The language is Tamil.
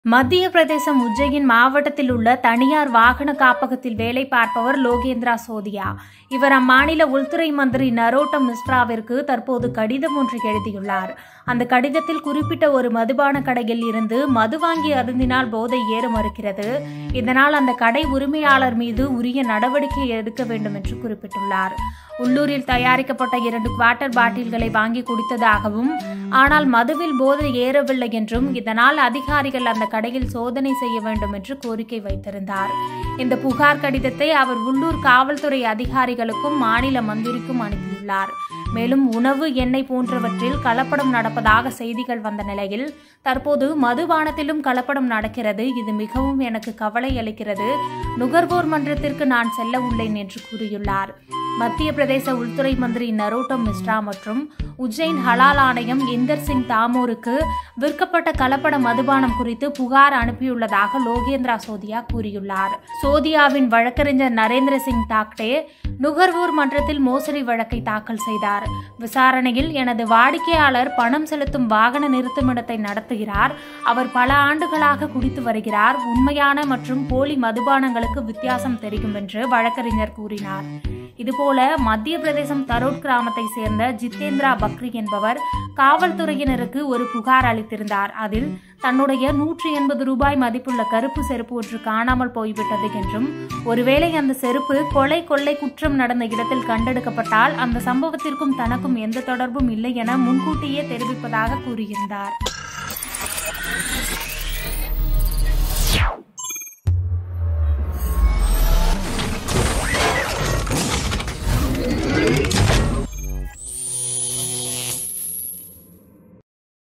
மத்திய பிரதேசம் உஜ்ஜையின் மாவட்டத்தில் உள்ள தனியார் வாகன காப்பகத்தில் வேலை பார்ப்பவர் லோகேந்திரா சோதியா இவர் அம்மாநில உள்துறை மந்திரி நரோட்டம் மிஸ்ராவிற்கு தற்போது கடிதம் ஒன்று எழுதியுள்ளார் அந்த கடிதத்தில் குறிப்பிட்ட ஒரு மதுபான கடையில் இருந்து மது வாங்கி அருந்தினால் போதை ஏற மறுக்கிறது இதனால் அந்த கடை உரிமையாளர் மீது உரிய நடவடிக்கை எடுக்க வேண்டும் என்று குறிப்பிட்டுள்ளார் உள்ளூரில் தயாரிக்கப்பட்ட இரண்டு குவார்ட்டர் பாட்டில்களை வாங்கி குடித்ததாகவும் ஆனால் மதுவில் போதை ஏறவில்லை என்றும் இதனால் அதிகாரிகள் அந்த கடையில் சோதனை செய்ய வேண்டும் என்று கோரிக்கை வைத்திருந்தார் இந்த புகார் கடிதத்தை அவர் உள்ளூர் காவல்துறை அதிகாரிகளுக்கும் மாநில மந்திரிக்கும் அனுப்பியுள்ளார் மேலும் உணவு எண்ணெய் போன்றவற்றில் கலப்படம் நடப்பதாக செய்திகள் வந்த நிலையில் தற்போது மதுபானத்திலும் கலப்படம் நடக்கிறது இது மிகவும் எனக்கு கவலை அளிக்கிறது நுகர்வோர் மன்றத்திற்கு நான் செல்ல உள்ளேன் என்று கூறியுள்ளார் மத்திய பிரதேச உள்துறை மந்திரி நரோட்டம் மிஸ்ரா மற்றும் உஜ்ஜைன் ஹலால் ஆணையம் இந்தர் சிங் தாமோருக்கு விற்கப்பட்ட கலப்பட மதுபானம் குறித்து புகார் அனுப்பியுள்ளதாக லோகேந்திரா சோதியா கூறியுள்ளார் சோதியாவின் வழக்கறிஞர் நரேந்திர சிங் தாக்டே நுகர்வோர் மன்றத்தில் மோசடி வழக்கை தாக்கல் செய்தார் விசாரணையில் எனது வாடிக்கையாளர் பணம் செலுத்தும் வாகன நிறுத்துமிடத்தை நடத்துகிறார் அவர் பல ஆண்டுகளாக குடித்து வருகிறார் உண்மையான மற்றும் போலி மதுபானங்களுக்கு வித்தியாசம் தெரியும் என்று வழக்கறிஞர் கூறினார் இதுபோல மத்திய பிரதேசம் தரோட் கிராமத்தை சேர்ந்த ஜித்தேந்திரா பக்ரி என்பவர் காவல்துறையினருக்கு ஒரு புகார் அளித்திருந்தார் அதில் தன்னுடைய நூற்றி எண்பது ரூபாய் மதிப்புள்ள கருப்பு செருப்பு ஒன்று காணாமல் போய்விட்டது என்றும் ஒருவேளை அந்த செருப்பு கொலை கொள்ளை குற்றம் நடந்த இடத்தில் கண்டெடுக்கப்பட்டால் அந்த சம்பவத்திற்கும் தனக்கும் எந்த தொடர்பும் இல்லை என முன்கூட்டியே தெரிவிப்பதாக கூறியிருந்தார்